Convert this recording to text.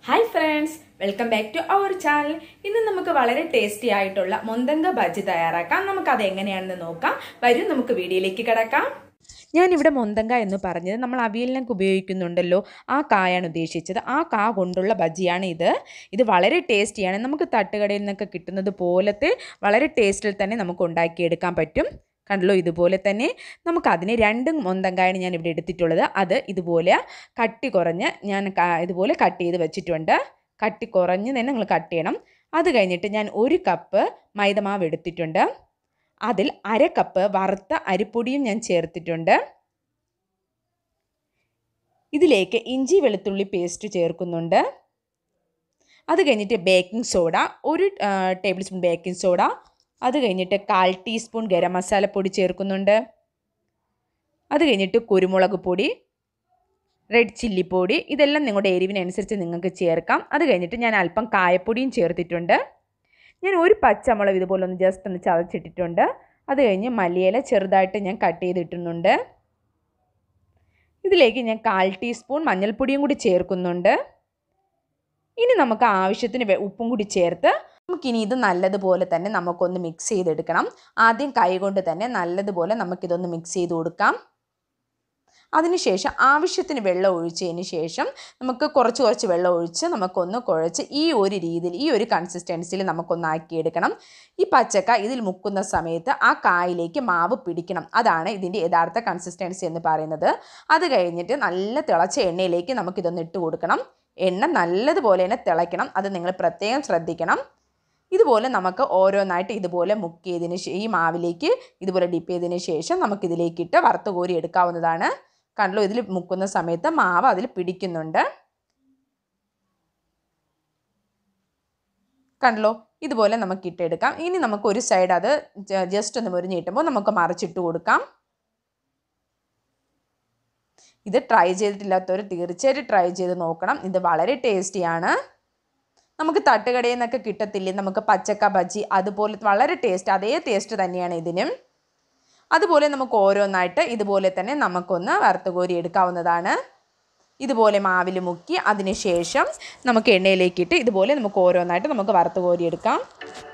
hi friends welcome back to our channel ഇന്ന് നമുക്ക് വളരെ ടേസ്റ്റി ആയിട്ടുള്ള മൊന്തങ്ക ബജി തയ്യാറാക്കാം നമുക്ക് അത് എങ്ങനെയാണെന്ന് നോക്കാം വരും നമുക്ക് വീഡിയോയിലേക്ക് കിടക്കാം ഞാനിവിടെ മൊന്തങ്ക എന്ന് പറഞ്ഞത് നമ്മൾ അവിയലിനൊക്കെ ഉപയോഗിക്കുന്നുണ്ടല്ലോ ആ കായാണ് ഉദ്ദേശിച്ചത് ആ കാ കൊണ്ടുള്ള ബജിയാണ് ഇത് ഇത് വളരെ ടേസ്റ്റിയാണ് നമുക്ക് തട്ടുകടയിൽ നിന്നൊക്കെ കിട്ടുന്നത് പോലത്തെ വളരെ ടേസ്റ്റിൽ തന്നെ നമുക്ക് ഉണ്ടാക്കിയെടുക്കാൻ പറ്റും കണ്ടല്ലോ ഇതുപോലെ തന്നെ നമുക്ക് അതിന് രണ്ട് മൊന്തങ്കായാണ് ഞാൻ ഇവിടെ എടുത്തിട്ടുള്ളത് അത് ഇതുപോലെ കട്ടി കുറഞ്ഞ് ഞാൻ ക- ഇതുപോലെ കട്ട് ചെയ്ത് വെച്ചിട്ടുണ്ട് കട്ടി കുറഞ്ഞ് തന്നെ നിങ്ങൾ കട്ട് ചെയ്യണം അത് കഴിഞ്ഞിട്ട് ഞാൻ ഒരു കപ്പ് മൈദമാവ് എടുത്തിട്ടുണ്ട് അതിൽ അര കപ്പ് വറുത്ത അരിപ്പൊടിയും ഞാൻ ചേർത്തിട്ടുണ്ട് ഇതിലേക്ക് ഇഞ്ചി വെളുത്തുള്ളി പേസ്റ്റ് ചേർക്കുന്നുണ്ട് അത് കഴിഞ്ഞിട്ട് ബേക്കിംഗ് സോഡ ഒരു ടേബിൾ സ്പൂൺ ബേക്കിംഗ് സോഡ അത് കഴിഞ്ഞിട്ട് കാൽ ടീസ്പൂൺ ഗരം മസാലപ്പൊടി ചേർക്കുന്നുണ്ട് അത് കഴിഞ്ഞിട്ട് കുരുമുളക് പൊടി റെഡ് ചില്ലി പൊടി ഇതെല്ലാം നിങ്ങളുടെ എരിവിനനുസരിച്ച് നിങ്ങൾക്ക് ചേർക്കാം അത് കഴിഞ്ഞിട്ട് ഞാൻ അല്പം കായപ്പൊടിയും ചേർത്തിട്ടുണ്ട് ഞാൻ ഒരു പച്ചമുളക് ഇതുപോലെ ഒന്ന് ജസ്റ്റ് ഒന്ന് ചതച്ചിട്ടിട്ടുണ്ട് അത് കഴിഞ്ഞ് മല്ലിയില ചെറുതായിട്ട് ഞാൻ കട്ട് ചെയ്തിട്ടുന്നുണ്ട് ഇതിലേക്ക് ഞാൻ കാൽ ടീസ്പൂൺ മഞ്ഞൾപ്പൊടിയും കൂടി ചേർക്കുന്നുണ്ട് ഇനി നമുക്ക് ആവശ്യത്തിന് വെ- ഉപ്പും കൂടി ചേർത്ത് നമുക്കിനി ഇത് നല്ലതുപോലെ തന്നെ നമുക്കൊന്ന് മിക്സ് ചെയ്തെടുക്കണം ആദ്യം കൈകൊണ്ട് തന്നെ നല്ലതുപോലെ നമുക്കിതൊന്ന് മിക്സ് ചെയ്ത് കൊടുക്കാം അതിനുശേഷം ആവശ്യത്തിന് വെള്ളം ഒഴിച്ചതിന് ശേഷം നമുക്ക് കുറച്ച് കുറച്ച് വെള്ളം ഒഴിച്ച് നമുക്കൊന്ന് കുഴച്ച് ഈ ഒരു രീതിയിൽ ഈ ഒരു കൺസിസ്റ്റൻസിയിൽ നമുക്കൊന്ന് ആക്കിയെടുക്കണം ഈ പച്ചക്ക ഇതിൽ മുക്കുന്ന സമയത്ത് ആ കായിലേക്ക് മാവ് പിടിക്കണം അതാണ് ഇതിൻ്റെ യഥാർത്ഥ കൺസിസ്റ്റൻസി എന്ന് പറയുന്നത് അത് കഴിഞ്ഞിട്ട് നല്ല തിളച്ച എണ്ണയിലേക്ക് നമുക്കിതൊന്ന് ഇട്ട് കൊടുക്കണം എണ്ണ നല്ലതുപോലെ തന്നെ തിളയ്ക്കണം അത് നിങ്ങൾ പ്രത്യേകം ശ്രദ്ധിക്കണം ഇതുപോലെ നമുക്ക് ഓരോന്നായിട്ട് ഇതുപോലെ മുക്ക് ചെയ്തതിന് ശേ- ഈ മാവിലേക്ക് ഇതുപോലെ ഡിപ്പ് ചെയ്തതിന് ശേഷം നമുക്കിതിലേക്കിട്ട് വറുത്ത് കോരി എടുക്കാവുന്നതാണ് കണ്ടല്ലോ ഇതിൽ മുക്കുന്ന സമയത്ത് മാവ് അതിൽ പിടിക്കുന്നുണ്ട് കണ്ടല്ലോ ഇതുപോലെ നമുക്ക് ഇട്ടെടുക്കാം ഇനി നമുക്ക് ഒരു സൈഡ് അത് ജസ്റ്റ് ഒന്ന് മുരിഞ്ഞിട്ടുമ്പോൾ നമുക്ക് മറിച്ചിട്ട് കൊടുക്കാം ഇത് ട്രൈ ചെയ്തിട്ടില്ലാത്തവർ തീർച്ചയായിട്ടും ട്രൈ ചെയ്ത് നോക്കണം ഇത് വളരെ ടേസ്റ്റിയാണ് നമുക്ക് തട്ടുകടയിൽ നിന്നൊക്കെ കിട്ടത്തില്ലേ നമുക്ക് പച്ചക്ക ബജി അതുപോലെ വളരെ ടേസ്റ്റ് അതേ ടേസ്റ്റ് തന്നെയാണ് ഇതിനും അതുപോലെ നമുക്ക് ഓരോന്നായിട്ട് ഇതുപോലെ തന്നെ നമുക്കൊന്ന് വറുത്ത് കോരി എടുക്കാവുന്നതാണ് ഇതുപോലെ മാവിൽ മുക്കി അതിന് ശേഷം നമുക്ക് എണ്ണയിലേക്കിട്ട് ഇതുപോലെ നമുക്ക് ഓരോന്നായിട്ട് നമുക്ക് വറുത്ത് കോരി എടുക്കാം